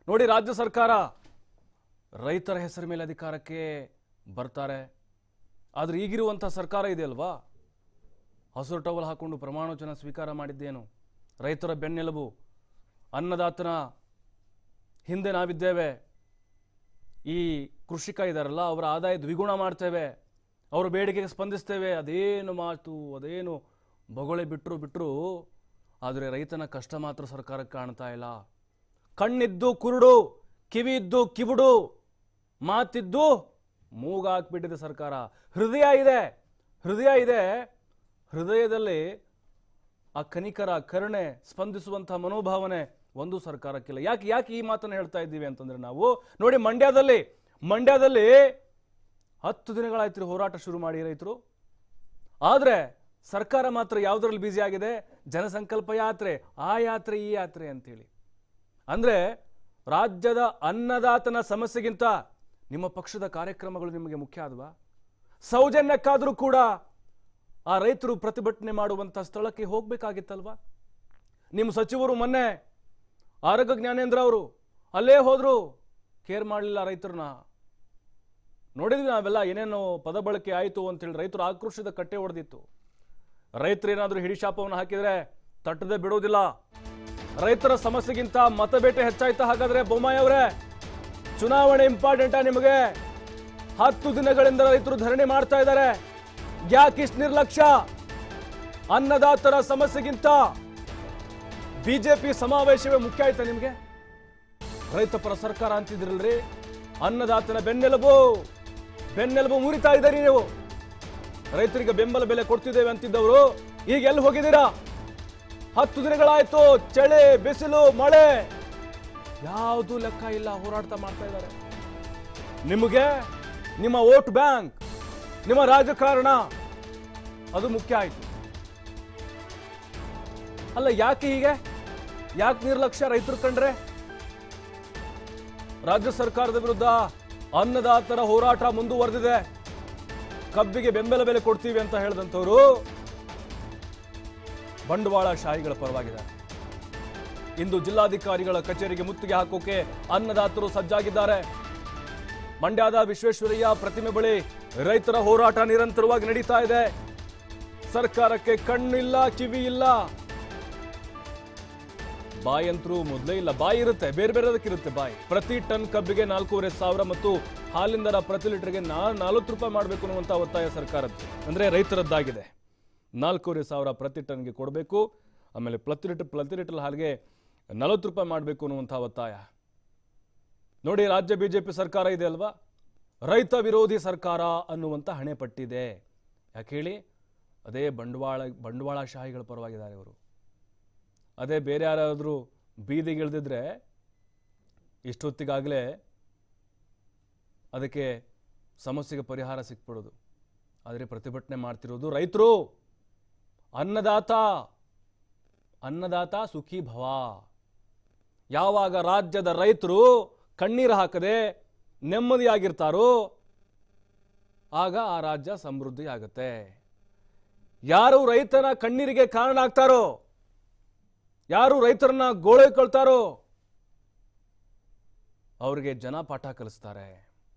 ನೋಡಿ ರಾಜ್ಯ ಸರ್ಕಾರ ರೈತರ ಹೆಸರ ಮೇಲೆ ಅಧಿಕಾರಕ್ಕೆ ಬರ್ತಾರೆ ಆದರೆ ಈಗಿರುವಂಥ ಸರ್ಕಾರ ಇದೆಯಲ್ವಾ ಹಸಿರು ಟವಲ್ ಹಾಕೊಂಡು ಪ್ರಮಾಣವಚನ ಸ್ವೀಕಾರ ಮಾಡಿದ್ದೇನು ರೈತರ ಬೆನ್ನೆಲುಬು ಅನ್ನದಾತನ ಹಿಂದೆ ನಾವಿದ್ದೇವೆ ಈ ಕೃಷಿಕ ಇದ್ದಾರಲ್ಲ ಅವರ ಆದಾಯ ದ್ವಿಗುಣ ಮಾಡ್ತೇವೆ ಅವರ ಬೇಡಿಕೆಗೆ ಸ್ಪಂದಿಸ್ತೇವೆ ಅದೇನು ಮಾತು ಅದೇನು ಬೊಗಳೆ ಬಿಟ್ಟರು ಬಿಟ್ಟರು ಆದರೆ ರೈತನ ಕಷ್ಟ ಮಾತ್ರ ಸರ್ಕಾರಕ್ಕೆ ಕಾಣ್ತಾ ಇಲ್ಲ ಕಣ್ಣಿದ್ದು ಕುರುಡು ಕಿವಿ ಇದ್ದು ಕಿವುಡು ಮಾತಿದ್ದು ಮೂಗಾಕ್ಬಿಟ್ಟಿದೆ ಸರ್ಕಾರ ಹೃದಯ ಇದೆ ಹೃದಯ ಇದೆ ಹೃದಯದಲ್ಲಿ ಆ ಕನಿಕರ ಕರುಣೆ ಸ್ಪಂದಿಸುವಂಥ ಮನೋಭಾವನೆ ಒಂದು ಸರ್ಕಾರಕ್ಕಿಲ್ಲ ಯಾಕೆ ಯಾಕೆ ಈ ಮಾತನ್ನು ಹೇಳ್ತಾ ಇದ್ದೀವಿ ಅಂತಂದ್ರೆ ನಾವು ನೋಡಿ ಮಂಡ್ಯದಲ್ಲಿ ಮಂಡ್ಯದಲ್ಲಿ ಹತ್ತು ದಿನಗಳಾಯ್ತು ರೀ ಹೋರಾಟ ಶುರು ಮಾಡಿ ರೈತರು ಆದರೆ ಸರ್ಕಾರ ಮಾತ್ರ ಯಾವುದರಲ್ಲಿ ಬ್ಯುಸಿ ಆಗಿದೆ ಜನಸಂಕಲ್ಪ ಯಾತ್ರೆ ಆ ಯಾತ್ರೆ ಈ ಯಾತ್ರೆ ಅಂತೇಳಿ ಅಂದರೆ ರಾಜ್ಯದ ಅನ್ನದಾತನ ಸಮಸ್ಯೆಗಿಂತ ನಿಮ್ಮ ಪಕ್ಷದ ಕಾರ್ಯಕ್ರಮಗಳು ನಿಮಗೆ ಮುಖ್ಯ ಆದವಾ ಸೌಜನ್ಯಕ್ಕಾದರೂ ಕೂಡ ಆ ರೈತರು ಪ್ರತಿಭಟನೆ ಮಾಡುವಂಥ ಸ್ಥಳಕ್ಕೆ ಹೋಗಬೇಕಾಗಿತ್ತಲ್ವಾ ನಿಮ್ಮ ಸಚಿವರು ಮೊನ್ನೆ ಆರೋಗ್ಯ ಜ್ಞಾನೇಂದ್ರ ಅವರು ಅಲ್ಲೇ ಹೋದ್ರು ಕೇರ್ ಮಾಡಲಿಲ್ಲ ರೈತರನ್ನ ನೋಡಿದ್ವಿ ನಾವೆಲ್ಲ ಏನೇನೋ ಪದ ಬಳಕೆ ಆಯಿತು ಅಂತೇಳಿ ರೈತರು ಆಕ್ರೋಶದ ಕಟ್ಟೆ ಹೊಡೆದಿತ್ತು ರೈತರು ಏನಾದರೂ ಹಿಡಿಶಾಪವನ್ನು ಹಾಕಿದ್ರೆ ತಟ್ಟದೆ ಬಿಡೋದಿಲ್ಲ ರೈತರ ಸಮಸ್ಯೆಗಿಂತ ಮತಬೇಟೆ ಹೆಚ್ಚಾಯ್ತಾ ಹಾಗಾದ್ರೆ ಬೊಮ್ಮಾಯಿ ಅವರೇ ಚುನಾವಣೆ ಇಂಪಾರ್ಟೆಂಟಾ ನಿಮಗೆ ಹತ್ತು ದಿನಗಳಿಂದ ರೈತರು ಧರಣಿ ಮಾಡ್ತಾ ಇದ್ದಾರೆ ಯಾಕಿಷ್ಟು ನಿರ್ಲಕ್ಷ್ಯ ಅನ್ನದಾತರ ಸಮಸ್ಯೆಗಿಂತ ಬಿಜೆಪಿ ಸಮಾವೇಶವೇ ಮುಖ್ಯ ಆಯ್ತಾ ನಿಮಗೆ ರೈತ ಪರ ಸರ್ಕಾರ ಅಂತಿದ್ರಲ್ರಿ ಅನ್ನದಾತನ ಬೆನ್ನೆಲುಬು ಬೆನ್ನೆಲುಬು ಮುರಿತಾ ಇದ್ದೀರಿ ನೀವು ರೈತರಿಗೆ ಬೆಂಬಲ ಬೆಲೆ ಕೊಡ್ತಿದ್ದೇವೆ ಅಂತಿದ್ದವರು ಈಗ ಎಲ್ಲಿ ಹೋಗಿದ್ದೀರಾ ಹತ್ತು ದಿನಗಳಾಯ್ತು ಚಳಿ ಬಿಸಿಲು ಮಳೆ ಯಾವುದು ಲೆಕ್ಕ ಇಲ್ಲ ಹೋರಾಟ ಮಾಡ್ತಾ ಇದ್ದಾರೆ ನಿಮಗೆ ನಿಮ್ಮ ವೋಟ್ ಬ್ಯಾಂಕ್ ನಿಮ್ಮ ರಾಜಕಾರಣ ಅದು ಮುಖ್ಯ ಆಯ್ತು ಅಲ್ಲ ಯಾಕೆ ಹೀಗೆ ಯಾಕೆ ನಿರ್ಲಕ್ಷ್ಯ ರೈತರು ಕಂಡ್ರೆ ರಾಜ್ಯ ಸರ್ಕಾರದ ವಿರುದ್ಧ ಅನ್ನದಾತರ ಹೋರಾಟ ಮುಂದುವರೆದಿದೆ ಕಬ್ಬಿಗೆ ಬೆಂಬಲ ಬೆಲೆ ಕೊಡ್ತೀವಿ ಅಂತ ಹೇಳಿದಂಥವ್ರು ಬಂಡವಾಳ ಶಾಹಿಗಳ ಪರವಾಗಿದ್ದಾರೆ ಇಂದು ಜಿಲ್ಲಾಧಿಕಾರಿಗಳ ಕಚೇರಿಗೆ ಮುತ್ತಿಗೆ ಹಾಕೋಕೆ ಅನ್ನದಾತರು ಸಜ್ಜಾಗಿದ್ದಾರೆ ಮಂಡ್ಯದ ವಿಶ್ವೇಶ್ವರಯ್ಯ ಪ್ರತಿಮೆ ಬಳಿ ರೈತರ ಹೋರಾಟ ನಿರಂತರವಾಗಿ ನಡೀತಾ ಇದೆ ಸರ್ಕಾರಕ್ಕೆ ಕಣ್ಣಿಲ್ಲ ಕಿವಿ ಇಲ್ಲ ಬಾಯಿ ಅಂತರೂ ಮೊದಲೇ ಇಲ್ಲ ಬಾಯಿ ಇರುತ್ತೆ ಬೇರೆ ಬೇರೆದಕ್ಕಿರುತ್ತೆ ಬಾಯಿ ಪ್ರತಿ ಟನ್ ಕಬ್ಬಿಗೆ ನಾಲ್ಕೂವರೆ ಸಾವಿರ ಮತ್ತು ಹಾಲಿನ ದರ ಪ್ರತಿ ಲೀಟರ್ಗೆ ನಾ ನಲವತ್ತು ರೂಪಾಯಿ ಮಾಡಬೇಕು ಅನ್ನುವಂಥ ಒತ್ತಾಯ ಸರ್ಕಾರದ್ದು ಅಂದರೆ ರೈತರದ್ದಾಗಿದೆ ನಾಲ್ಕೂವರೆ ಸಾವಿರ ಪ್ರತಿ ಟನ್ಗೆ ಕೊಡಬೇಕು ಆಮೇಲೆ ಪ್ರತಿ ಲೀಟರ್ ಪ್ರತಿ ಲೀಟರ್ ಹಾಲಿಗೆ ನಲವತ್ತು ರೂಪಾಯಿ ಮಾಡಬೇಕು ಅನ್ನುವಂಥ ಒತ್ತಾಯ ನೋಡಿ ರಾಜ್ಯ ಬಿಜೆಪಿ ಸರ್ಕಾರ ಇದೆ ಅಲ್ವಾ ರೈತ ವಿರೋಧಿ ಸರ್ಕಾರ ಅನ್ನುವಂಥ ಹಣೆ ಪಟ್ಟಿದೆ ಯಾಕೆ ಹೇಳಿ ಅದೇ ಬಂಡವಾಳ ಬಂಡವಾಳಶಾಹಿಗಳ ಪರವಾಗಿದ್ದಾರೆ ಇವರು ಅದೇ ಬೇರೆ ಯಾರಾದರೂ ಬೀದಿಗಿಳಿದಿದ್ರೆ ಇಷ್ಟೊತ್ತಿಗಾಗಲೇ ಅದಕ್ಕೆ ಸಮಸ್ಯೆಗೆ ಪರಿಹಾರ ಸಿಕ್ಬಿಡೋದು ಆದರೆ ಪ್ರತಿಭಟನೆ ಮಾಡ್ತಿರೋದು ರೈತರು ಅನ್ನದಾತ ಅನ್ನದಾತ ಸುಖಿ ಭವ ಯಾವಾಗ ರಾಜ್ಯದ ರೈತರು ಕಣ್ಣೀರು ಹಾಕದೆ ನೆಮ್ಮದಿಯಾಗಿರ್ತಾರೋ ಆಗ ಆ ರಾಜ್ಯ ಸಮೃದ್ಧಿ ಆಗುತ್ತೆ ಯಾರು ರೈತನ ಕಣ್ಣೀರಿಗೆ ಕಾರಣ ಆಗ್ತಾರೋ ಯಾರು ರೈತರನ್ನ ಗೋಳೈಕೊಳ್ತಾರೋ ಅವರಿಗೆ ಜನ ಪಾಠ ಕಲಿಸ್ತಾರೆ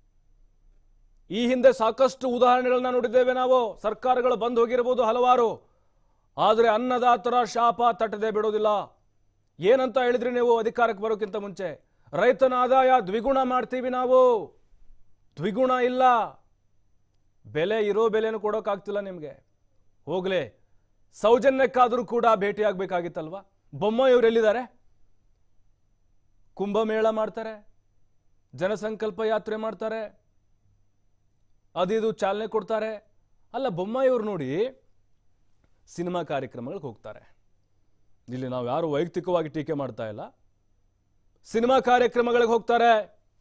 ಈ ಹಿಂದೆ ಸಾಕಷ್ಟು ಉದಾಹರಣೆಗಳನ್ನ ನೋಡಿದ್ದೇವೆ ನಾವು ಸರ್ಕಾರಗಳು ಬಂದ್ ಹೋಗಿರಬಹುದು ಹಲವಾರು ಆದರೆ ಅನ್ನದಾತರ ಶಾಪ ತಟ್ಟದೆ ಬಿಡೋದಿಲ್ಲ ಏನಂತ ಹೇಳಿದ್ರಿ ನೀವು ಅಧಿಕಾರಕ್ಕೆ ಬರೋಕ್ಕಿಂತ ಮುಂಚೆ ರೈತನ ಆದಾಯ ದ್ವಿಗುಣ ಮಾಡ್ತೀವಿ ನಾವು ದ್ವಿಗುಣ ಇಲ್ಲ ಬೆಲೆ ಇರೋ ಬೆಲೆನೂ ಕೊಡೋಕ್ಕಾಗ್ತಿಲ್ಲ ನಿಮಗೆ ಹೋಗ್ಲೇ ಸೌಜನ್ಯಕ್ಕಾದರೂ ಕೂಡ ಭೇಟಿಯಾಗಬೇಕಾಗಿತ್ತಲ್ವಾ ಬೊಮ್ಮಾಯಿಯವರು ಎಲ್ಲಿದ್ದಾರೆ ಕುಂಭಮೇಳ ಮಾಡ್ತಾರೆ ಜನಸಂಕಲ್ಪ ಯಾತ್ರೆ ಮಾಡ್ತಾರೆ ಅದಿದು ಚಾಲನೆ ಕೊಡ್ತಾರೆ ಅಲ್ಲ ಬೊಮ್ಮಾಯಿಯವರು ನೋಡಿ ಸಿನಿಮಾ ಕಾರ್ಯಕ್ರಮಗಳಿಗೆ ಹೋಗ್ತಾರೆ ಇಲ್ಲಿ ನಾವು ಯಾರು ವೈಯಕ್ತಿಕವಾಗಿ ಟೀಕೆ ಮಾಡ್ತಾ ಇಲ್ಲ ಸಿನಿಮಾ ಕಾರ್ಯಕ್ರಮಗಳಿಗೆ ಹೋಗ್ತಾರೆ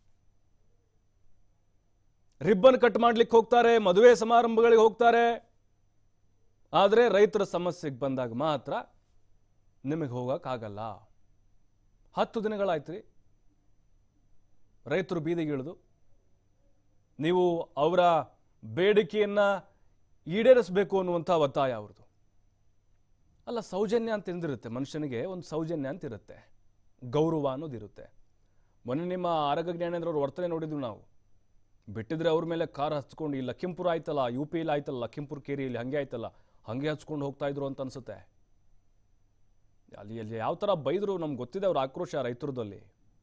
ರಿಬ್ಬನ್ ಕಟ್ ಮಾಡ್ಲಿಕ್ಕೆ ಹೋಗ್ತಾರೆ ಮದುವೆ ಸಮಾರಂಭಗಳಿಗೆ ಹೋಗ್ತಾರೆ ಆದರೆ ರೈತರ ಸಮಸ್ಯೆಗೆ ಬಂದಾಗ ಮಾತ್ರ ನಿಮಗೆ ಹೋಗೋಕ್ಕಾಗಲ್ಲ ಹತ್ತು ದಿನಗಳಾಯ್ತು ರೀ ರೈತರು ಬೀದಿಗಿಳಿದು ನೀವು ಅವರ ಬೇಡಿಕೆಯನ್ನು ಈಡೇರಿಸಬೇಕು ಅನ್ನುವಂಥ ಒತ್ತಾಯ ಅವ್ರದ್ದು ಅಲ್ಲ ಸೌಜನ್ಯ ಅಂತ ಎಂದಿರುತ್ತೆ ಮನುಷ್ಯನಿಗೆ ಒಂದು ಸೌಜನ್ಯ ಅಂತ ಇರುತ್ತೆ ಗೌರವ ಅನ್ನೋದಿರುತ್ತೆ ಮೊನ್ನೆ ನಿಮ್ಮ ಆರೋಗ್ಯ ಜ್ಞಾನೇಂದ್ರ ಅವ್ರ ವರ್ತನೆ ನೋಡಿದ್ವಿ ನಾವು ಬಿಟ್ಟಿದ್ರೆ ಅವ್ರ ಮೇಲೆ ಕಾರ್ ಹಚ್ಕೊಂಡು ಈ ಲಖಿಂಪುರ ಆಯ್ತಲ್ಲ ಯು ಪಿ ಇಲ್ಲಿ ಆಯ್ತಲ್ಲ ಲಖಿಂಪುರ ಕೇರಿಯಲ್ಲಿ ಹಂಗೆ ಆಯ್ತಲ್ಲ ಹಂಗೆ ಹಚ್ಕೊಂಡು ಹೋಗ್ತಾ ಇದ್ರು ಅಂತ ಅನ್ಸುತ್ತೆ ಅಲ್ಲಿ ಅಲ್ಲಿ ಯಾವ ಥರ ಬೈದರು ನಮ್ಗೆ ಗೊತ್ತಿದೆ ಅವ್ರ ಆಕ್ರೋಶ ರೈತರದಲ್ಲಿ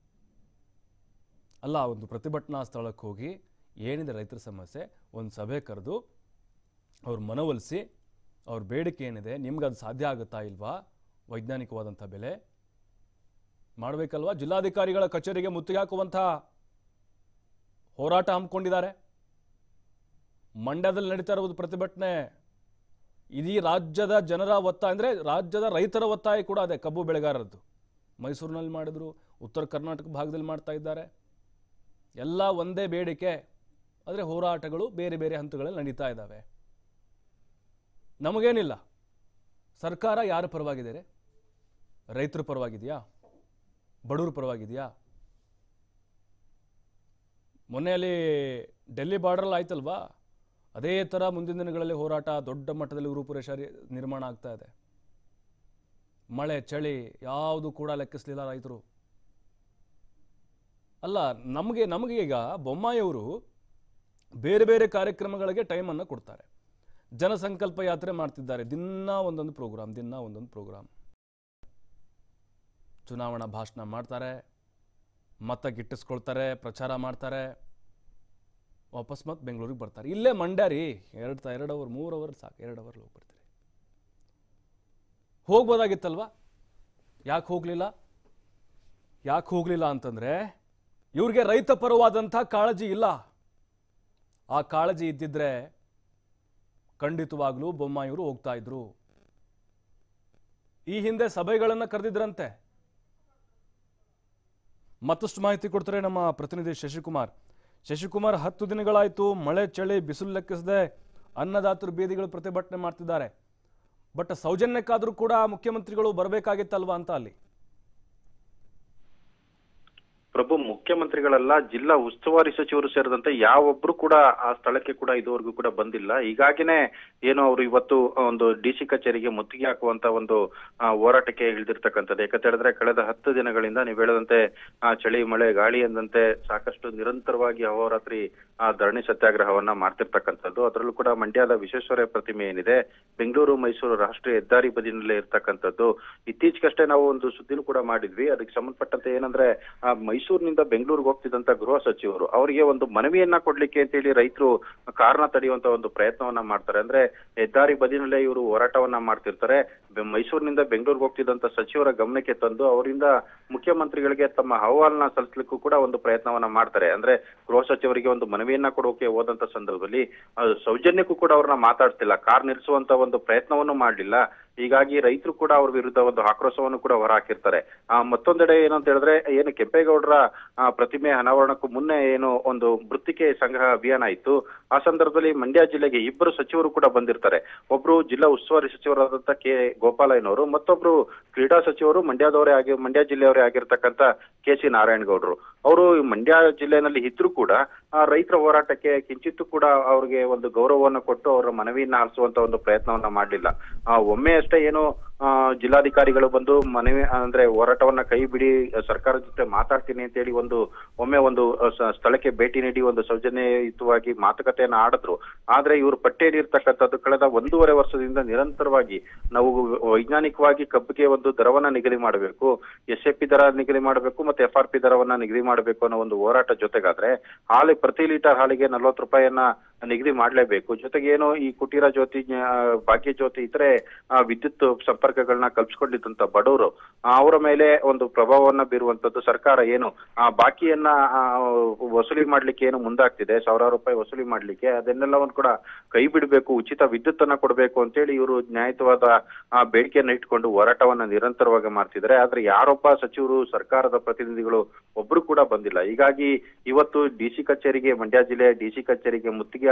ಅಲ್ಲ ಒಂದು ಪ್ರತಿಭಟನಾ ಸ್ಥಳಕ್ಕೆ ಹೋಗಿ ಏನಿದೆ ರೈತರ ಸಮಸ್ಯೆ ಒಂದು ಸಭೆ ಕರೆದು ಅವ್ರ ಮನವೊಲಿಸಿ ಅವ್ರ ಬೇಡಿಕೆ ಏನಿದೆ ನಿಮ್ಗೆ ಅದು ಸಾಧ್ಯ ಆಗುತ್ತಾ ಇಲ್ವಾ ವೈಜ್ಞಾನಿಕವಾದಂಥ ಬೆಲೆ ಮಾಡಬೇಕಲ್ವಾ ಜಿಲ್ಲಾಧಿಕಾರಿಗಳ ಕಚೇರಿಗೆ ಮುತ್ತಿಗೆ ಹಾಕುವಂಥ ಹೋರಾಟ ಹಮ್ಮಿಕೊಂಡಿದ್ದಾರೆ ಮಂಡ್ಯದಲ್ಲಿ ನಡೀತಾ ಇರುವುದು ಪ್ರತಿಭಟನೆ ಇಡೀ ರಾಜ್ಯದ ಜನರ ಒತ್ತಾಯ ಅಂದರೆ ರಾಜ್ಯದ ರೈತರ ಒತ್ತಾಯ ಕೂಡ ಅದೇ ಕಬ್ಬು ಬೆಳೆಗಾರರದ್ದು ಮೈಸೂರಿನಲ್ಲಿ ಮಾಡಿದ್ರು ಉತ್ತರ ಕರ್ನಾಟಕ ಭಾಗದಲ್ಲಿ ಮಾಡ್ತಾ ಇದ್ದಾರೆ ಎಲ್ಲ ಒಂದೇ ಬೇಡಿಕೆ ಆದರೆ ಹೋರಾಟಗಳು ಬೇರೆ ಬೇರೆ ಹಂತಗಳಲ್ಲಿ ನಡೀತಾ ಇದ್ದಾವೆ ನಮಗೇನಿಲ್ಲ ಸರ್ಕಾರ ಯಾರ ಪರವಾಗಿದೆ ರೈತರ ಪರವಾಗಿದೆಯಾ ಬಡವ್ರ ಪರವಾಗಿದೆಯಾ ಮೊನ್ನೆ ಅಲ್ಲಿ ಡೆಲ್ಲಿ ಬಾರ್ಡ್ರಲ್ಲಿ ಆಯ್ತಲ್ವಾ ಅದೇ ಥರ ಮುಂದಿನ ದಿನಗಳಲ್ಲಿ ಹೋರಾಟ ದೊಡ್ಡ ಮಟ್ಟದಲ್ಲಿ ರೂಪುರೇಷ ರಿ- ನಿರ್ಮಾಣ ಆಗ್ತಾ ಇದೆ ಮಳೆ ಚಳಿ ಯಾವುದು ಕೂಡ ಲೆಕ್ಕಿಸಲಿಲ್ಲ ರೈತರು ಅಲ್ಲ ನಮಗೆ ನಮಗೆ ಈಗ ಬೊಮ್ಮಾಯಿಯವರು ಬೇರೆ ಬೇರೆ ಕಾರ್ಯಕ್ರಮಗಳಿಗೆ ಟೈಮನ್ನು ಕೊಡ್ತಾರೆ ಜನಸಂಕಲ್ಪ ಯಾತ್ರೆ ಮಾಡ್ತಿದ್ದಾರೆ ದಿನ ಒಂದೊಂದು ಪ್ರೋಗ್ರಾಮ್ ದಿನ ಒಂದೊಂದು ಪ್ರೋಗ್ರಾಮ್ ಚುನಾವಣಾ ಭಾಷಣ ಮಾಡ್ತಾರೆ ಮತ ಗಿಟ್ಟಿಸ್ಕೊಳ್ತಾರೆ ಪ್ರಚಾರ ಮಾಡ್ತಾರೆ ವಾಪಸ್ ಮತ್ತೆ ಬೆಂಗಳೂರಿಗೆ ಬರ್ತಾರೆ ಇಲ್ಲೇ ಮಂಡ್ಯ ರೀ ಎರಡು ತ ಎರಡು ಅವರ್ ಮೂರು ಅವರ್ ಸಾಕು ಎರಡು ಅವರ್ ಹೋಗಿ ಬರ್ತೀರಿ ಹೋಗ್ಬೋದಾಗಿತ್ತಲ್ವಾ ಯಾಕೆ ಹೋಗಲಿಲ್ಲ ಯಾಕೆ ಹೋಗಲಿಲ್ಲ ಅಂತಂದರೆ ಇವ್ರಿಗೆ ರೈತ ಪರವಾದಂಥ ಕಾಳಜಿ ಇಲ್ಲ ಆ ಕಾಳಜಿ ಇದ್ದಿದ್ರೆ ಖಂಡಿತವಾಗ್ಲೂ ಬೊಮ್ಮಾಯಿಯವರು ಹೋಗ್ತಾ ಇದ್ರು ಈ ಹಿಂದೆ ಸಭೆಗಳನ್ನು ಕರೆದಿದ್ರಂತೆ ಮತ್ತಷ್ಟು ಮಾಹಿತಿ ಕೊಡ್ತಾರೆ ನಮ್ಮ ಪ್ರತಿನಿಧಿ ಶಶಿಕುಮಾರ್ ಶಶಿಕುಮಾರ್ ಹತ್ತು ದಿನಗಳಾಯಿತು ಮಳೆ ಚಳಿ ಬಿಸಿಲು ಲೆಕ್ಕಿಸದೆ ಅನ್ನದಾತರು ಬೀದಿಗಳು ಪ್ರತಿಭಟನೆ ಮಾಡ್ತಿದ್ದಾರೆ ಬಟ್ ಸೌಜನ್ಯಕ್ಕಾದರೂ ಕೂಡ ಮುಖ್ಯಮಂತ್ರಿಗಳು ಬರಬೇಕಾಗಿತ್ತಲ್ವಾ ಅಂತ ಅಲ್ಲಿ ಪ್ರಭು ಮುಖ್ಯಮಂತ್ರಿಗಳೆಲ್ಲ ಜಿಲ್ಲಾ ಉಸ್ತುವಾರಿ ಸಚಿವರು ಸೇರಿದಂತೆ ಯಾವೊಬ್ರು ಕೂಡ ಆ ಸ್ಥಳಕ್ಕೆ ಕೂಡ ಇದುವರೆಗೂ ಕೂಡ ಬಂದಿಲ್ಲ ಹೀಗಾಗಿನೇ ಏನು ಅವರು ಇವತ್ತು ಒಂದು ಡಿ ಸಿ ಕಚೇರಿಗೆ ಮುತ್ತಿಗೆ ಹಾಕುವಂತ ಒಂದು ಆ, ಹೋರಾಟಕ್ಕೆ ಇಳಿದಿರ್ತಕ್ಕಂಥದ್ದು ಯಾಕಂತ ಹೇಳಿದ್ರೆ ಕಳೆದ ಹತ್ತು ದಿನಗಳಿಂದ ನೀವು ಹೇಳದಂತೆ ಆ, ಚಳಿ ಮಳೆ ಗಾಳಿ ಎಂದಂತೆ ಸಾಕಷ್ಟು ನಿರಂತರವಾಗಿ ಅಹೋರಾತ್ರಿ ಆ ಧರಣಿ ಸತ್ಯಾಗ್ರಹವನ್ನ ಮಾಡ್ತಿರ್ತಕ್ಕಂಥದ್ದು ಅದರಲ್ಲೂ ಕೂಡ ಮಂಡ್ಯದ ವಿಶ್ವೇಶ್ವರಯ್ಯ ಪ್ರತಿಮೆ ಏನಿದೆ ಬೆಂಗಳೂರು ಮೈಸೂರು ರಾಷ್ಟ್ರೀಯ ಹೆದ್ದಾರಿ ಬದಿನಲ್ಲೇ ಇರ್ತಕ್ಕಂಥದ್ದು ಇತ್ತೀಚೆಗಷ್ಟೇ ನಾವು ಒಂದು ಸುದ್ದಿನೂ ಕೂಡ ಮಾಡಿದ್ವಿ ಅದಕ್ಕೆ ಸಂಬಂಧಪಟ್ಟಂತೆ ಏನಂದ್ರೆ ಆ ಮೈಸೂರಿನಿಂದ ಬೆಂಗಳೂರಿಗೆ ಹೋಗ್ತಿದ್ದಂತ ಗೃಹ ಸಚಿವರು ಅವರಿಗೆ ಒಂದು ಮನವಿಯನ್ನ ಕೊಡ್ಲಿಕ್ಕೆ ಅಂತೇಳಿ ರೈತರು ಕಾರಣ ತಡೆಯುವಂತ ಒಂದು ಪ್ರಯತ್ನವನ್ನ ಮಾಡ್ತಾರೆ ಅಂದ್ರೆ ಹೆದ್ದಾರಿ ಬದಿನಲ್ಲೇ ಇವರು ಹೋರಾಟವನ್ನ ಮಾಡ್ತಿರ್ತಾರೆ ಬೆ- ಮೈಸೂರಿನಿಂದ ಬೆಂಗಳೂರಿಗೆ ಹೋಗ್ತಿದ್ದಂತ ಸಚಿವರ ಗಮನಕ್ಕೆ ತಂದು ಅವರಿಂದ ಮುಖ್ಯಮಂತ್ರಿಗಳಿಗೆ ತಮ್ಮ ಅಹವಾಲನ್ನ ಸಲ್ಲಿಸಲಿಕ್ಕೂ ಕೂಡ ಒಂದು ಪ್ರಯತ್ನವನ್ನ ಮಾಡ್ತಾರೆ ಅಂದ್ರೆ ಗೃಹ ಸಚಿವರಿಗೆ ಒಂದು ಮನವಿಯನ್ನ ಕೊಡೋಕೆ ಹೋದಂತ ಸಂದರ್ಭದಲ್ಲಿ ಅದು ಸೌಜನ್ಯಕ್ಕೂ ಕೂಡ ಅವ್ರನ್ನ ಮಾತಾಡ್ತಿಲ್ಲ ಕಾರ್ ನಿಲ್ಲಿಸುವಂತ ಒಂದು ಪ್ರಯತ್ನವನ್ನು ಮಾಡಲಿಲ್ಲ ಹೀಗಾಗಿ ರೈತರು ಕೂಡ ಅವ್ರ ವಿರುದ್ಧ ಒಂದು ಆಕ್ರೋಶವನ್ನು ಕೂಡ ಹೊರಹಾಕಿರ್ತಾರೆ ಆ ಮತ್ತೊಂದೆಡೆ ಏನು ಅಂತ ಹೇಳಿದ್ರೆ ಏನು ಕೆಂಪೇಗೌಡರ ಆ, ಪ್ರತಿಮೆ ಅನಾವರಣಕ್ಕೂ ಮುನ್ನೆ ಏನು ಒಂದು ಮೃತ್ತಿಕೆ ಸಂಗ್ರಹ ಅಭಿಯಾನ ಇತ್ತು ಆ ಸಂದರ್ಭದಲ್ಲಿ ಮಂಡ್ಯ ಜಿಲ್ಲೆಗೆ ಇಬ್ಬರು ಸಚಿವರು ಕೂಡ ಬಂದಿರ್ತಾರೆ ಒಬ್ರು ಜಿಲ್ಲಾ ಉಸ್ತುವಾರಿ ಸಚಿವರಾದಂತ ಕೆ ಗೋಪಾಲಯ್ಯನವರು ಮತ್ತೊಬ್ರು ಕ್ರೀಡಾ ಸಚಿವರು ಮಂಡ್ಯದವರೇ ಆಗಿ ಮಂಡ್ಯ ಜಿಲ್ಲೆಯವರೇ ಆಗಿರ್ತಕ್ಕಂಥ ಕೆ ಸಿ ನಾರಾಯಣಗೌಡರು ಅವರು ಮಂಡ್ಯ ಜಿಲ್ಲೆನಲ್ಲಿ ಇದ್ರು ಕೂಡ ಆ ರೈತರ ಹೋರಾಟಕ್ಕೆ ಕಿಂಚಿತ್ತೂ ಕೂಡ ಅವ್ರಿಗೆ ಒಂದು ಗೌರವವನ್ನು ಕೊಟ್ಟು ಅವರ ಮನವಿಯನ್ನ ಆಲಿಸುವಂತ ಒಂದು ಪ್ರಯತ್ನವನ್ನ ಮಾಡಲಿಲ್ಲ ಆ ಒಮ್ಮೆ ಅಷ್ಟೇ ಏನು ಆ, ಜಿಲ್ಲಾಧಿಕಾರಿಗಳು ಬಂದು ಮನವಿ ಅಂದ್ರೆ ಹೋರಾಟವನ್ನ ಕೈ ಬಿಡಿ ಸರ್ಕಾರದ ಜೊತೆ ಮಾತಾಡ್ತೀನಿ ಅಂತ ಹೇಳಿ ಒಂದು ಒಮ್ಮೆ ಒಂದು ಅ, ಸ- ಸ್ಥಳಕ್ಕೆ ಭೇಟಿ ನೀಡಿ ಒಂದು ಸೌಜನ್ಯಯುತವಾಗಿ ಮಾತುಕತೆಯನ್ನ ಆಡಿದ್ರು ಆದ್ರೆ ಇವರು ಪಟ್ಟೇರಿ ಇರ್ತಕ್ಕಂಥದ್ದು ಕಳೆದ ಒಂದೂವರೆ ವರ್ಷದಿಂದ ನಿರಂತರವಾಗಿ ನಾವು ವೈಜ್ಞಾನಿಕವಾಗಿ ಕಬ್ಬಿಗೆ ಒಂದು ದರವನ್ನ ನಿಗದಿ ಮಾಡಬೇಕು ಎಸ್ ಎ ಪಿ ದರ ನಿಗದಿ ಮಾಡಬೇಕು ಮತ್ತೆ ಎಫ್ ಆರ್ ಪಿ ದರವನ್ನ ನಿಗದಿ ಮಾಡಬೇಕು ಅನ್ನೋ ಒಂದು ಹೋರಾಟ ಜೊತೆಗಾದ್ರೆ ಹಾಲು ಪ್ರತಿ ಲೀಟರ್ ಹಾಲಿಗೆ ನಲ್ವತ್ತು ರೂಪಾಯಿಯನ್ನ ನಿಗದಿ ಮಾಡಲೇಬೇಕು ಜೊತೆಗೆ ಏನು ಈ ಕುಟೀರ ಜ್ಯೋತಿ ಆ, ಭಾಗ್ಯ ಜ್ಯೋತಿ ಇತರೆ ಆ, ವಿದ್ಯುತ್ ಸಂಪರ್ಕಗಳನ್ನ ಕಲ್ಪಿಸ್ಕೊಂಡಿದ್ದಂತ ಬಡವರು ಆ, ಅವರ ಮೇಲೆ ಒಂದು ಪ್ರಭಾವವನ್ನ ಬೀರುವಂತದ್ದು ಸರ್ಕಾರ ಏನು ಆ ಬಾಕಿಯನ್ನ ಆ, ವಸೂಲಿ ಮಾಡ್ಲಿಕ್ಕೆ ಏನು ಮುಂದಾಗ್ತಿದೆ ಸಾವಿರಾರು ರೂಪಾಯಿ ವಸೂಲಿ ಮಾಡ್ಲಿಕ್ಕೆ ಅದನ್ನೆಲ್ಲವನ್ನು ಕೂಡ ಕೈ ಬಿಡಬೇಕು ಉಚಿತ ವಿದ್ಯುತ್ ಅನ್ನ ಕೊಡಬೇಕು ಅಂತೇಳಿ ಇವರು ನ್ಯಾಯಯುತವಾದ ಆ, ಬೇಡಿಕೆಯನ್ನ ಇಟ್ಕೊಂಡು ಹೋರಾಟವನ್ನ ನಿರಂತರವಾಗಿ ಮಾಡ್ತಿದ್ದಾರೆ ಆದ್ರೆ ಯಾರೊಬ್ಬ ಸಚಿವರು ಸರ್ಕಾರದ ಪ್ರತಿನಿಧಿಗಳು ಒಬ್ರು ಕೂಡ ಬಂದಿಲ್ಲ ಹೀಗಾಗಿ ಇವತ್ತು ಡಿ ಸಿ ಕಚೇರಿಗೆ ಮಂಡ್ಯ ಜಿಲ್ಲೆಯ ಡಿ ಸಿ ಕಚೇರಿಗೆ ಮುತ್ತಿಗೆ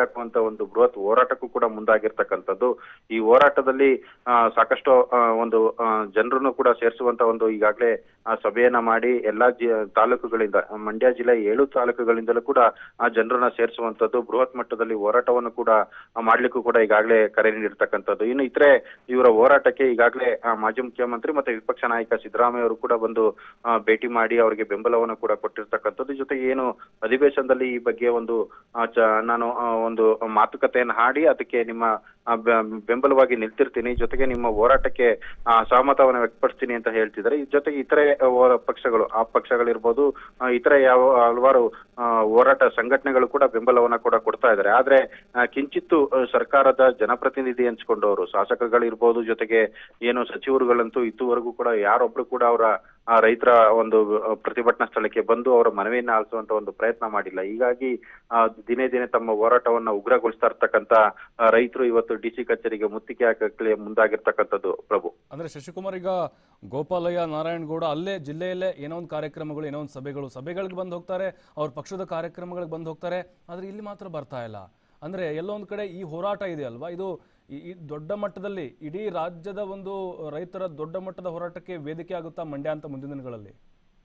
ಹಾಕುವಂತ ಒಂದು ಬೃಹತ್ ಹೋರಾಟಕ್ಕೂ ಕೂಡ ಮುಂದಾಗಿರ್ತಕ್ಕಂಥದ್ದು ಈ ಹೋರಾಟದಲ್ಲಿ ಆ, ಸಾಕಷ್ಟು ಆ, ಒಂದು ಜನರನ್ನು ಕೂಡ ಸೇರಿಸುವಂತ ಒಂದು ಈಗಾಗಲೇ ಆ ಸಭೆಯನ್ನ ಮಾಡಿ ಎಲ್ಲಾ ಜಿ ತಾಲೂಕುಗಳಿಂದ ಮಂಡ್ಯ ಜಿಲ್ಲೆ ಏಳು ತಾಲೂಕುಗಳಿಂದಲೂ ಕೂಡ ಆ ಜನರನ್ನ ಸೇರಿಸುವಂತದ್ದು ಬೃಹತ್ ಮಟ್ಟದಲ್ಲಿ ಹೋರಾಟವನ್ನು ಕೂಡ ಆ, ಮಾಡ್ಲಿಕ್ಕೂ ಕೂಡ ಈಗಾಗಲೇ ಕರೆ ನೀಡಿರ್ತಕ್ಕಂಥದ್ದು ಇನ್ನು ಇತರೆ ಇವರ ಹೋರಾಟಕ್ಕೆ ಈಗಾಗಲೇ ಆ, ಮಾಜಿ ಮುಖ್ಯಮಂತ್ರಿ ಮತ್ತೆ ವಿಪಕ್ಷ ನಾಯಕ ಸಿದ್ದರಾಮಯ್ಯ ಅವರು ಕೂಡ ಬಂದು ಆ, ಭೇಟಿ ಮಾಡಿ ಅವರಿಗೆ ಬೆಂಬಲವನ್ನು ಕೂಡ ಕೊಟ್ಟಿರ್ತಕ್ಕಂಥದ್ದು ಜೊತೆಗೆ ಏನು ಅಧಿವೇಶನದಲ್ಲಿ ಈ ಬಗ್ಗೆ ಒಂದು ಆ, ಚ- ನಾನು ಆ, ಒಂದು ಮಾತುಕತೆಯನ್ನು ಹಾಡಿ ಅದಕ್ಕೆ ನಿಮ್ಮ ಆ, ಬೆ- ಬೆಂಬಲವಾಗಿ ನಿಲ್ತಿರ್ತೀನಿ ಜೊತೆಗೆ ನಿಮ್ಮ ಹೋರಾಟಕ್ಕೆ ಆ, ಸಹಮತವನ್ನು ವ್ಯಕ್ತಪಡಿಸ್ತೀನಿ ಅಂತ ಹೇಳ್ತಿದ್ದಾರೆ ಈ ಜೊತೆಗೆ ಇತರೆ ಆ, ಹೋ- ಪಕ್ಷಗಳು ಆ ಪಕ್ಷಗಳಿರ್ಬೋದು ಆ, ಇತರೆ ಯಾವ ಹಲವಾರು ಆ, ಹೋರಾಟ ಸಂಘಟನೆಗಳು ಕೂಡ ಬೆಂಬಲವನ್ನ ಕೂಡ ಕೊಡ್ತಾ ಇದ್ದಾರೆ ಆದ್ರೆ ಆ, ಕಿಂಚಿತ್ತು ಆ, ಸರ್ಕಾರದ ಜನಪ್ರತಿನಿಧಿ ಅನ್ಸ್ಕೊಂಡವರು ಶಾಸಕಗಳಿರ್ಬೋದು ಜೊತೆಗೆ ಏನು ಸಚಿವರುಗಳಂತೂ ಇದುವರೆಗೂ ಕೂಡ ಯಾರೊಬ್ರು ಕೂಡ ಅವರ ಆ ರೈತರ ಒಂದು ಆ, ಪ್ರತಿಭಟನಾ ಸ್ಥಳಕ್ಕೆ ಬಂದು ಅವರ ಮನವಿಯನ್ನ ಆಲಿಸುವಂತ ಒಂದು ಪ್ರಯತ್ನ ಮಾಡಿಲ್ಲ ಹೀಗಾಗಿ ಆ, ದಿನೇ ದಿನೇ ತಮ್ಮ ಹೋರಾಟವನ್ನ ಉಗ್ರಗೊಳಿಸ್ತಾ ಇರ್ತಕ್ಕಂತ ಆ, ರೈತರು ಇವತ್ತು ಡಿ ಸಿ ಕಚೇರಿಗೆ ಮುತ್ತಿಗೆ ಹಾಕಕ್ಕೆ ಮುಂದಾಗಿರ್ತಕ್ಕಂಥದ್ದು ಪ್ರಭು ಅಂದ್ರೆ ಶಶಿಕುಮಾರ್ ಈಗ ಗೋಪಾಲಯ್ಯ ನಾರಾಯಣಗೌಡ ಅಲ್ಲೇ ಜಿಲ್ಲೆಯಲ್ಲೇ ಏನೋ ಒಂದು ಕಾರ್ಯಕ್ರಮಗಳು ಏನೋ ಒಂದು ಸಭೆಗಳು ಸಭೆಗಳಿಗೆ ಬಂದು ಹೋಗ್ತಾರೆ ಅವ್ರ ಪಕ್ಷದ ಕಾರ್ಯಕ್ರಮಗಳಿಗೆ ಬಂದು ಹೋಗ್ತಾರೆ ಆದ್ರೆ ಇಲ್ಲಿ ಮಾತ್ರ ಬರ್ತಾ ಇಲ್ಲ ಅಂದ್ರೆ ಎಲ್ಲೋ ಒಂದು ಕಡೆ ಈ ಹೋರಾಟ ಇದೆ ಅಲ್ವಾ ಇದು ಈ- ಈ ದೊಡ್ಡ ಮಟ್ಟದಲ್ಲಿ ಇಡೀ ರಾಜ್ಯದ ಒಂದು ರೈತರ ದೊಡ್ಡ ಮಟ್ಟದ ಹೋರಾಟಕ್ಕೆ ವೇದಿಕೆ ಆಗುತ್ತಾ ಮಂಡ್ಯ ಅಂತ ಮುಂದಿನ ದಿನಗಳಲ್ಲಿ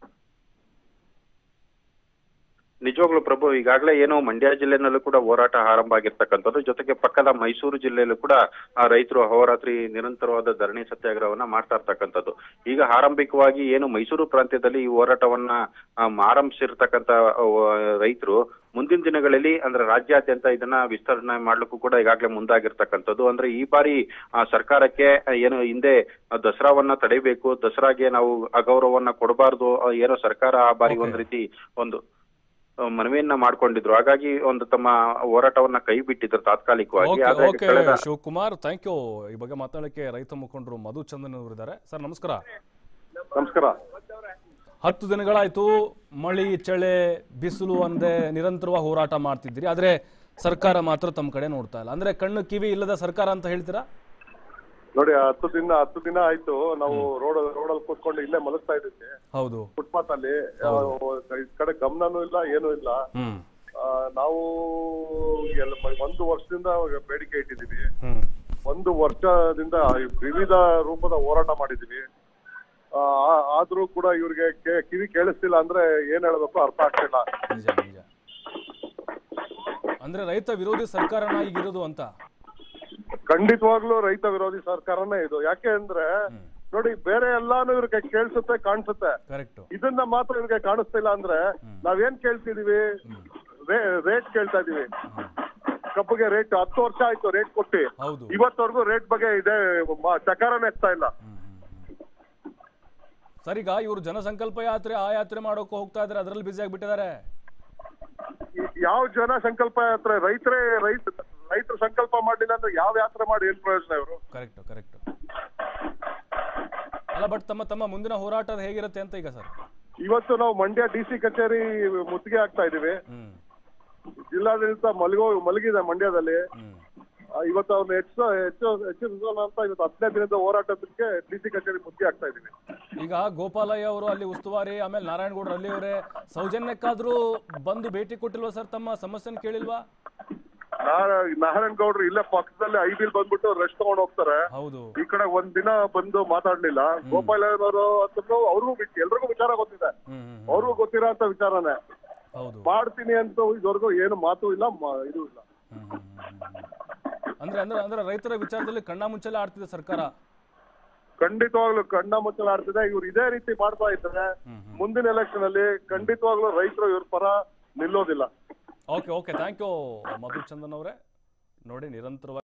ನಿಜವಾಗ್ಲೂ ಪ್ರಭು ಈಗಾಗಲೇ ಏನು ಮಂಡ್ಯ ಜಿಲ್ಲೆನಲ್ಲೂ ಕೂಡ ಹೋರಾಟ ಆರಂಭ ಆಗಿರ್ತಕ್ಕಂಥದ್ದು ಜೊತೆಗೆ ಪಕ್ಕದ ಮೈಸೂರು ಜಿಲ್ಲೆಯಲ್ಲೂ ಕೂಡ ಆ ರೈತರು ಅಹೋರಾತ್ರಿ ನಿರಂತರವಾದ ಧರಣಿ ಸತ್ಯಾಗ್ರಹವನ್ನ ಮಾಡ್ತಾ ಇರ್ತಕ್ಕಂಥದ್ದು ಈಗ ಆರಂಭಿಕವಾಗಿ ಏನು ಮೈಸೂರು ಪ್ರಾಂತ್ಯದಲ್ಲಿ ಈ ಹೋರಾಟವನ್ನ ಆ, ಆರಂಭಿಸಿರ್ತಕ್ಕಂಥ ರೈತರು ಮುಂದಿನ ದಿನಗಳಲ್ಲಿ ಅಂದ್ರೆ ರಾಜ್ಯಾದ್ಯಂತ ಇದನ್ನ ವಿಸ್ತರಣೆ ಮಾಡ್ಲಿಕ್ಕೂ ಕೂಡ ಈಗಾಗಲೇ ಮುಂದಾಗಿರ್ತಕ್ಕಂಥದ್ದು ಅಂದ್ರೆ ಈ ಬಾರಿ ಆ ಸರ್ಕಾರಕ್ಕೆ ಆ, ಏನು ಹಿಂದೆ ಆ, ದಸರಾವನ್ನ ತಡೆಯಬೇಕು ದಸರಾಗೆ ನಾವು ಅಗೌರವವನ್ನ ಕೊಡಬಾರ್ದು ಆ, ಏನೋ ಸರ್ಕಾರ ಆ ಬಾರಿ ಒಂದ್ ರೀತಿ ಒಂದು ಆ, ಮನವಿಯನ್ನ ಮಾಡ್ಕೊಂಡಿದ್ರು ಹಾಗಾಗಿ ಒಂದು ತಮ್ಮ ಹೋರಾಟವನ್ನ ಕೈ ಬಿಟ್ಟಿದ್ರು ತಾತ್ಕಾಲಿಕವಾಗಿ ಓಕೆ ಆದ್ರೆ ಓಕೆ ಕಳೆದ ಶಿವಕುಮಾರ್ ಥ್ಯಾಂಕ್ ಯು ಈ ಬಗ್ಗೆ ಮಾತಾಡಲಿಕ್ಕೆ ರೈತ ಮುಖಂಡರು ಮಧು ಚಂದನ್ ಅವರು ಇದ್ದಾರೆ ಸರ್ ನಮಸ್ಕಾರ ನಮಸ್ಕಾರ ಹತ್ತು ದಿನಗಳಾಯ್ತು ಮಳಿ ಚಳಿ ಬಿಸಿಲು ಅಂದೆ ನಿರಂತರವಾಗಿ ಹೋರಾಟ ಮಾಡ್ತಿದ್ದೀರಿ ಆದ್ರೆ ಸರ್ಕಾರ ಮಾತ್ರ ತಮ್ಮ ಕಡೆ ನೋಡ್ತಾ ಇಲ್ಲ ಅಂದ್ರೆ ಕಣ್ಣು ಕಿವಿ ಇಲ್ಲದ ಸರ್ಕಾರ ಅಂತ ಹೇಳ್ತೀರಾ ನೋಡಿ ಹತ್ತು ದಿನ ಹತ್ತು ದಿನ ಆಯ್ತು ನಾವು ರೋಡ್ ರೋಡಲ್ಲಿ ಕೂತ್ಕೊಂಡು ಇಲ್ಲೇ ಮಲಗ್ತಾ ಇದ್ದೀವಿ ಹೌದು ಫುಟ್ಪಾತ್ ಅಲ್ಲಿ ಆ, ಈ ಕಡೆ ಗಮನನೂ ಇಲ್ಲ ಏನೂ ಇಲ್ಲ ಹ್ಮ್ ಆ, ನಾವು ಎಲ್ಲ ಒಂದು ವರ್ಷದಿಂದ ಬೇಡಿಕೆ ಇಟ್ಟಿದ್ದೀವಿ ಹ್ಮ್ ಒಂದು ವರ್ಷದಿಂದ ವಿವಿಧ ರೂಪದ ಹೋರಾಟ ಮಾಡಿದೀವಿ ಆ, ಆ- ಆದ್ರೂ ಕೂಡ ಇವ್ರಿಗೆ ಕೇ- ಕಿವಿ ಕೇಳಿಸ್ತಿಲ್ಲ ಅಂದ್ರೆ ಏನ್ ಹೇಳ್ಬೇಕು ಅರ್ಥ ಆಗ್ತಿಲ್ಲ ನಿಜ ನಿಜ ಅಂದ್ರೆ ರೈತ ವಿರೋಧಿ ಸರ್ಕಾರನ ಈಗಿರೋದು ಅಂತ ಖಂಡಿತವಾಗ್ಲೂ ರೈತ ವಿರೋಧಿ ಸರ್ಕಾರನೇ ಇದು ಯಾಕೆ ಅಂದ್ರೆ ನೋಡಿ ಬೇರೆ ಎಲ್ಲಾನು ಇವ್ರಿಗೆ ಕೇಳಿಸುತ್ತೆ ಕಾಣಿಸುತ್ತೆ ಕರೆಕ್ಟ್ ಇದನ್ನ ಮಾತ್ರ ಇವ್ರಿಗೆ ಕಾಣಿಸ್ತಿಲ್ಲ ಅಂದ್ರೆ ನಾವೇನ್ ಕೇಳ್ತಿದೀವಿ ರೇಟ್ ಕೇಳ್ತಾ ಇದೀವಿ ಕಬ್ಬಿಗೆ ರೇಟ್ ಹತ್ತು ವರ್ಷ ಆಯ್ತು ರೇಟ್ ಕೊಟ್ಟಿ ಹೌದು ಇವತ್ತವರೆಗೂ ರೇಟ್ ಬಗ್ಗೆ ಇದೆ ಮ- ಚಕಾರನೇ ಎತ್ತಾ ಇಲ್ಲ ಸರ್ ಈಗ ಇವರು ಜನಸಂಕಲ್ಪ ಯಾತ್ರೆ ಆ ಯಾತ್ರೆ ಮಾಡೋಕೆ ಹೋಗ್ತಾ ಇದ್ರೆ ಅದರಲ್ಲಿ ಬ್ಯುಸಿ ಆಗಿಬಿಟ್ಟಿದ್ದಾರೆ ಈ- ಯಾವ ಜನ ಸಂಕಲ್ಪ ಯಾತ್ರೆ ರೈತರೇ ರೈತ ರೈತರು ಸಂಕಲ್ಪ ಮಾಡ್ಲಿಲ್ಲ ಅಂದ್ರೆ ಯಾವ ಯಾತ್ರೆ ಮಾಡಿ ಏನ್ ಪ್ರಯೋಜನ ಇವರು ಕರೆಕ್ಟ್ ಕರೆಕ್ಟ್ ಅಲ್ಲ ಬಟ್ ತಮ್ಮ ತಮ್ಮ ಮುಂದಿನ ಹೋರಾಟ ಹೇಗಿರುತ್ತೆ ಅಂತ ಈಗ ಸರ್ ಇವತ್ತು ನಾವು ಮಂಡ್ಯ ಡಿ ಸಿ ಕಚೇರಿ ಮುತ್ತಿಗೆ ಆಗ್ತಾ ಇದೀವಿ ಹ್ಮ್ ಜಿಲ್ಲಾಡಳಿತ ಮಲಗೋ ಮಲಗಿದೆ ಮಂಡ್ಯದಲ್ಲಿ ಹ್ಮ್ ಆ, ಇವತ್ತು ಅವ್ರನ್ನ ಹೆಚ್ಚು ಹೆಚ್ಚು ಹೆಚ್ಚಿಸೋಣ ಅಂತ ಇವತ್ತು ಹತ್ತನೇ ದಿನದ ಹೋರಾಟಕ್ಕೆ ಡಿ ಸಿ ಕಚೇರಿ ಮುತ್ತಿಗೆ ಆಗ್ತಾ ಇದೀವಿ ಈಗ ಗೋಪಾಲಯ್ಯ ಅವರು ಅಲ್ಲಿ ಉಸ್ತುವಾರಿ ಆಮೇಲೆ ನಾರಾಯಣಗೌಡರು ಅಲ್ಲಿ ಅವರೇ ಸೌಜನ್ಯಕ್ಕಾದ್ರೂ ಬಂದು ಭೇಟಿ ಕೊಟ್ಟಿಲ್ವಾ ಸರ್ ತಮ್ಮ ಸಮಸ್ಯೆನ ಕೇಳಿಲ್ವಾ ನಾರ- ನಾರಾಯಣ್ ಗೌಡ್ರು ಇಲ್ಲೇ ಪಕ್ಕದಲ್ಲಿ ಐಬಿಲ್ ಬಂದ್ಬಿಟ್ಟು ರೆಸ್ಟ್ ತಗೊಂಡ್ ಹೋಗ್ತಾರೆ ಹೌದು ಈ ಕಡೆ ಒಂದ್ ದಿನ ಬಂದು ಮಾತಾಡ್ಲಿಲ್ಲ ಗೋಪಾಲಯ್ಯನವರು ಹತ್ರ ಅವ್ರಿಗೂ ವಿಚ್- ಎಲ್ರಿಗೂ ವಿಚಾರ ಗೊತ್ತಿದೆ ಹ್ಮ್ ಹ್ಮ್ ಹ್ಮ್. ಅವ್ರಿಗೂ ಗೊತ್ತಿರೋ ಅಂತ ವಿಚಾರನೇ ಹೌದು ಮಾಡ್ತೀನಿ ಅಂತ ಇದುವರೆಗೂ ಏನು ಮಾತು ಇಲ್ಲ ಮ- ಇದು ಇಲ್ಲ ಹ್ಮ್ ಹ್ಮ್ ಹ್ಮ್ ಹ್ಮ್ ಹ್ಮ್. ಅಂದ್ರೆ ಅಂದ್ರೆ ಅಂದ್ರೆ ರೈತರ ವಿಚಾರದಲ್ಲಿ ಕಣ್ಣ ಮುಚ್ಚಲೆ ಆಡ್ತಿದೆ ಸರ್ಕಾರ ಖಂಡಿತವಾಗ್ಲೂ ಕಣ್ಣ ಮುಚ್ಚಲ ಆಡ್ತಿದೆ ಇವ್ರು ಇದೇ ರೀತಿ ಮಾಡ್ತಾ ಇದ್ದಾರೆ ಹ್ಮ್ ಹ್ಮ್ ಮುಂದಿನ ಎಲೆಕ್ಷನ್ ಅಲ್ಲಿ ಖಂಡಿತವಾಗ್ಲೂ ರೈತರು ಇವ್ರ ಪರ ನಿಲ್ಲೋದಿಲ್ಲ okay okay thank you Madhu Chandan ಅವರೇ ನೋಡಿ ನಿರಂತರವಾಗಿ